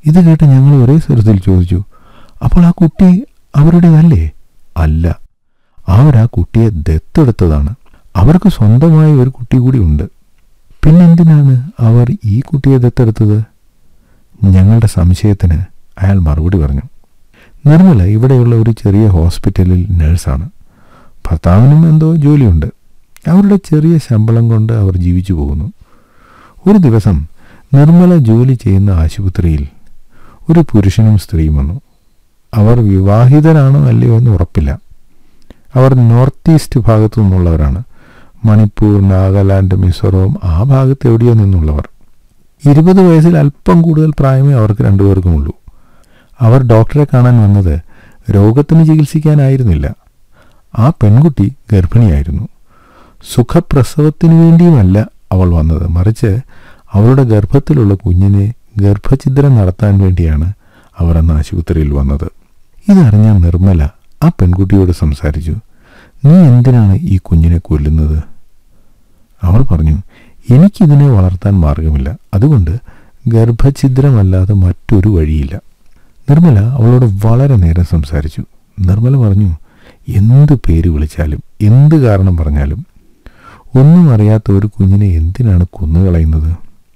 ഇത് കേട്ട് ഞങ്ങൾ ഒരേ സ്വരത്തിൽ ചോദിച്ചു അപ്പോൾ ആ കുട്ടി അവരുടേതല്ലേ അല്ല അവർ ആ കുട്ടിയെ ദത്തെടുത്തതാണ് അവർക്ക് സ്വന്തമായ ഒരു കുട്ടി കൂടി ഉണ്ട് പിന്നെന്തിനാണ് അവർ ഈ കുട്ടിയെ ദത്തെടുത്തത് ഞങ്ങളുടെ സംശയത്തിന് അയാൾ മറുപടി പറഞ്ഞു നിർമ്മല ഇവിടെയുള്ള ഒരു ചെറിയ ഹോസ്പിറ്റലിൽ നഴ്സാണ് ഭർത്താവിനും എന്തോ ജോലിയുണ്ട് അവരുടെ ചെറിയ ശമ്പളം കൊണ്ട് അവർ ജീവിച്ചു പോകുന്നു ഒരു ദിവസം നിർമ്മല ജോലി ചെയ്യുന്ന ആശുപത്രിയിൽ ഒരു പുരുഷനും സ്ത്രീയും വന്നു അവർ വിവാഹിതരാണോ അല്ലയോ എന്ന് ഉറപ്പില്ല അവർ നോർത്ത് ഈസ്റ്റ് ഭാഗത്തു നിന്നുള്ളവരാണ് മണിപ്പൂർ നാഗാലാൻഡ് മിസോറം ആ ഭാഗത്ത് എവിടെയോ നിന്നുള്ളവർ ഇരുപത് വയസ്സിൽ അല്പം കൂടുതൽ പ്രായമേ അവർക്ക് രണ്ടുപേർക്കുമുള്ളൂ അവർ ഡോക്ടറെ കാണാൻ വന്നത് രോഗത്തിന് ചികിത്സിക്കാനായിരുന്നില്ല ആ പെൺകുട്ടി ഗർഭിണിയായിരുന്നു സുഖപ്രസവത്തിനു വേണ്ടിയുമല്ല അവൾ വന്നത് മറിച്ച് അവളുടെ ഗർഭത്തിലുള്ള കുഞ്ഞിനെ ഗർഭഛിദ്രം നടത്താൻ വേണ്ടിയാണ് അവർ അന്ന് ആശുപത്രിയിൽ വന്നത് ഇതറിഞ്ഞ നിർമ്മല ആ പെൺകുട്ടിയോട് സംസാരിച്ചു നീ എന്തിനാണ് ഈ കുഞ്ഞിനെ കൊല്ലുന്നത് അവൾ പറഞ്ഞു എനിക്കിതിനെ വളർത്താൻ മാർഗമില്ല അതുകൊണ്ട് ഗർഭഛിദ്രമല്ലാതെ മറ്റൊരു വഴിയില്ല നിർമ്മല അവളോട് വളരെ നേരം സംസാരിച്ചു നിർമ്മല പറഞ്ഞു എന്ത് പേര് വിളിച്ചാലും എന്ത് കാരണം പറഞ്ഞാലും ഒന്നും അറിയാത്ത ഒരു കുഞ്ഞിനെ എന്തിനാണ് കൊന്നുകളയുന്നത്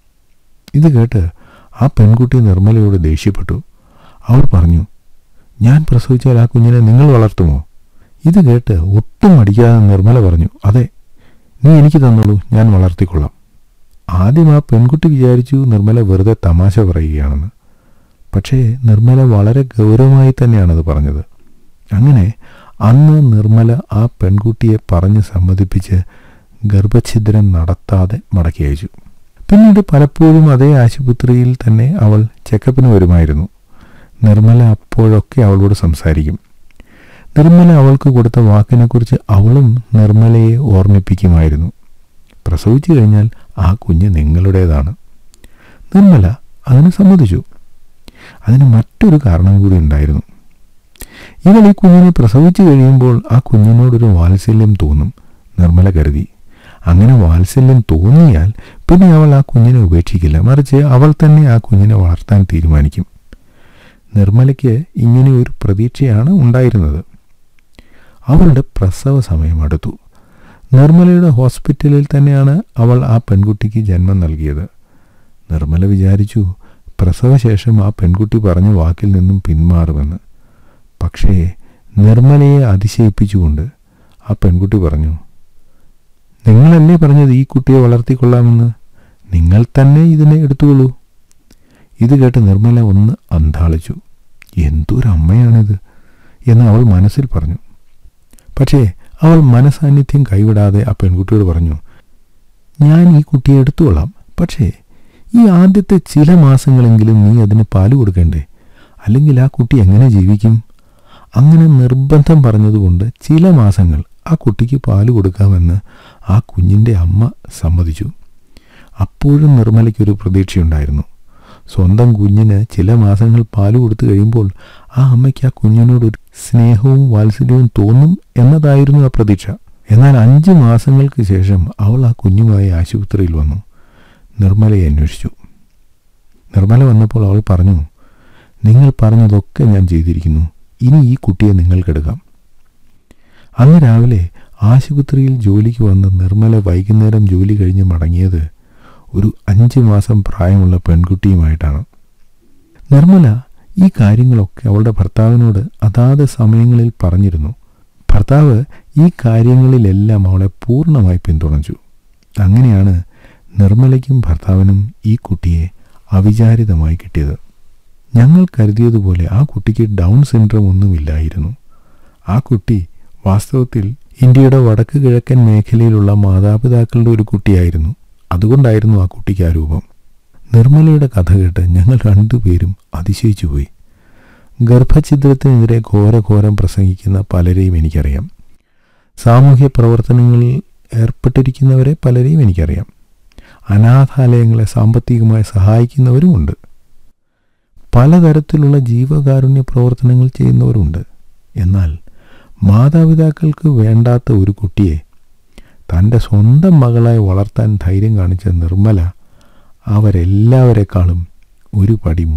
ഇത് കേട്ട് ആ പെൺകുട്ടി നിർമ്മലയോട് ദേഷ്യപ്പെട്ടു അവൾ പറഞ്ഞു ഞാൻ പ്രസവിച്ചാൽ ആ കുഞ്ഞിനെ നിങ്ങൾ വളർത്തുമോ ഇത് കേട്ട് ഒട്ടും അടിക്കാതെ നിർമ്മല പറഞ്ഞു അതെ നീ എനിക്ക് തന്നോളൂ ഞാൻ വളർത്തിക്കൊള്ളാം ആദ്യം ആ പെൺകുട്ടി വിചാരിച്ചു നിർമ്മല വെറുതെ തമാശ പറയുകയാണെന്ന് പക്ഷേ നിർമ്മല വളരെ ഗൗരവമായി തന്നെയാണത് പറഞ്ഞത് അങ്ങനെ അന്ന് നിർമ്മല ആ പെൺകുട്ടിയെ പറഞ്ഞ് സമ്മതിപ്പിച്ച് ഗർഭഛിദ്രം നടത്താതെ മടക്കി അയച്ചു പിന്നീട് പലപ്പോഴും അതേ ആശുപത്രിയിൽ തന്നെ അവൾ ചെക്കപ്പിന് വരുമായിരുന്നു നിർമ്മല അപ്പോഴൊക്കെ അവളോട് സംസാരിക്കും നിർമ്മല അവൾക്ക് കൊടുത്ത വാക്കിനെക്കുറിച്ച് അവളും നിർമ്മലയെ ഓർമ്മിപ്പിക്കുമായിരുന്നു പ്രസവിച്ചു കഴിഞ്ഞാൽ ആ കുഞ്ഞ് നിങ്ങളുടേതാണ് നിർമ്മല അതിന് സമ്മതിച്ചു അതിന് മറ്റൊരു കാരണം കൂടി ഉണ്ടായിരുന്നു ഇവൾ ഈ കുഞ്ഞിനെ പ്രസവിച്ചു കഴിയുമ്പോൾ ആ കുഞ്ഞിനോടൊരു വാത്സല്യം തോന്നും നിർമ്മല കരുതി അങ്ങനെ വാത്സല്യം തോന്നിയാൽ പിന്നെ അവൾ ആ കുഞ്ഞിനെ ഉപേക്ഷിക്കില്ല മറിച്ച് അവൾ തന്നെ ആ കുഞ്ഞിനെ വളർത്താൻ തീരുമാനിക്കും നിർമ്മലയ്ക്ക് ഇങ്ങനെ ഒരു പ്രതീക്ഷയാണ് ഉണ്ടായിരുന്നത് അവളുടെ പ്രസവ സമയം അടുത്തു നിർമ്മലയുടെ ഹോസ്പിറ്റലിൽ തന്നെയാണ് അവൾ ആ പെൺകുട്ടിക്ക് ജന്മം നൽകിയത് നിർമ്മല വിചാരിച്ചു പ്രസവശേഷം ആ പെൺകുട്ടി പറഞ്ഞ വാക്കിൽ നിന്നും പിന്മാറുമെന്ന് പക്ഷേ നിർമ്മലയെ അതിശയിപ്പിച്ചുകൊണ്ട് ആ പെൺകുട്ടി പറഞ്ഞു നിങ്ങളല്ലേ പറഞ്ഞത് ഈ കുട്ടിയെ വളർത്തിക്കൊള്ളാമെന്ന് നിങ്ങൾ തന്നെ ഇതിനെ എടുത്തുകൊള്ളൂ ഇത് കേട്ട് നിർമ്മല ഒന്ന് അന്താളിച്ചു എന്തൊരമ്മയാണിത് എന്ന് അവൾ മനസ്സിൽ പറഞ്ഞു പക്ഷേ അവൾ മനസാന്നിധ്യം കൈവിടാതെ ആ പെൺകുട്ടിയോട് പറഞ്ഞു ഞാൻ ഈ കുട്ടിയെ എടുത്തുകൊള്ളാം പക്ഷേ ഈ ആദ്യത്തെ ചില മാസങ്ങളെങ്കിലും നീ അതിന് പാല് കൊടുക്കണ്ടേ അല്ലെങ്കിൽ ആ കുട്ടി എങ്ങനെ ജീവിക്കും അങ്ങനെ നിർബന്ധം പറഞ്ഞതുകൊണ്ട് ചില മാസങ്ങൾ ആ കുട്ടിക്ക് പാല് കൊടുക്കാമെന്ന് ആ കുഞ്ഞിൻ്റെ അമ്മ സമ്മതിച്ചു അപ്പോഴും നിർമ്മലയ്ക്കൊരു പ്രതീക്ഷയുണ്ടായിരുന്നു സ്വന്തം കുഞ്ഞിന് ചില മാസങ്ങൾ പാല് കൊടുത്തു കഴിയുമ്പോൾ ആ അമ്മയ്ക്ക് ആ കുഞ്ഞിനോടൊരു സ്നേഹവും വാത്സല്യവും തോന്നും എന്നതായിരുന്നു ആ പ്രതീക്ഷ എന്നാൽ അഞ്ച് മാസങ്ങൾക്ക് ശേഷം അവൾ ആ കുഞ്ഞുമായി ആശുപത്രിയിൽ വന്നു നിർമ്മലയെ അന്വേഷിച്ചു നിർമ്മല വന്നപ്പോൾ അവൾ പറഞ്ഞു നിങ്ങൾ പറഞ്ഞതൊക്കെ ഞാൻ ചെയ്തിരിക്കുന്നു ഇനി ഈ കുട്ടിയെ നിങ്ങൾക്കെടുക്കാം അന്ന് രാവിലെ ആശുപത്രിയിൽ ജോലിക്ക് വന്ന് നിർമ്മല വൈകുന്നേരം ജോലി കഴിഞ്ഞ് മടങ്ങിയത് ഒരു അഞ്ച് മാസം പ്രായമുള്ള പെൺകുട്ടിയുമായിട്ടാണ് നിർമ്മല ഈ കാര്യങ്ങളൊക്കെ അവളുടെ ഭർത്താവിനോട് അതാത് സമയങ്ങളിൽ പറഞ്ഞിരുന്നു ഭർത്താവ് ഈ കാര്യങ്ങളിലെല്ലാം അവളെ പൂർണ്ണമായി പിന്തുണച്ചു അങ്ങനെയാണ് നിർമ്മലയ്ക്കും ഭർത്താവിനും ഈ കുട്ടിയെ അവിചാരിതമായി കിട്ടിയത് ഞങ്ങൾ കരുതിയതുപോലെ ആ കുട്ടിക്ക് ഡൗൺ സിൻഡ്രോം ഒന്നുമില്ലായിരുന്നു ആ കുട്ടി വാസ്തവത്തിൽ ഇന്ത്യയുടെ വടക്ക് കിഴക്കൻ മേഖലയിലുള്ള മാതാപിതാക്കളുടെ ഒരു കുട്ടിയായിരുന്നു അതുകൊണ്ടായിരുന്നു ആ കുട്ടിക്ക് ആ രൂപം നിർമ്മലയുടെ കഥ കേട്ട് ഞങ്ങൾ രണ്ടുപേരും അതിശയിച്ചുപോയി ഗർഭഛിദ്രത്തിനെതിരെ ഘോരഘോരം പ്രസംഗിക്കുന്ന പലരെയും എനിക്കറിയാം സാമൂഹ്യ പ്രവർത്തനങ്ങളിൽ ഏർപ്പെട്ടിരിക്കുന്നവരെ പലരെയും എനിക്കറിയാം അനാഥാലയങ്ങളെ സാമ്പത്തികമായി സഹായിക്കുന്നവരുമുണ്ട് പലതരത്തിലുള്ള ജീവകാരുണ്യ പ്രവർത്തനങ്ങൾ ചെയ്യുന്നവരുണ്ട് എന്നാൽ മാതാപിതാക്കൾക്ക് വേണ്ടാത്ത ഒരു കുട്ടിയെ തൻ്റെ സ്വന്തം മകളായി വളർത്താൻ ധൈര്യം കാണിച്ച നിർമ്മല അവരെല്ലാവരെക്കാളും ഒരു പടി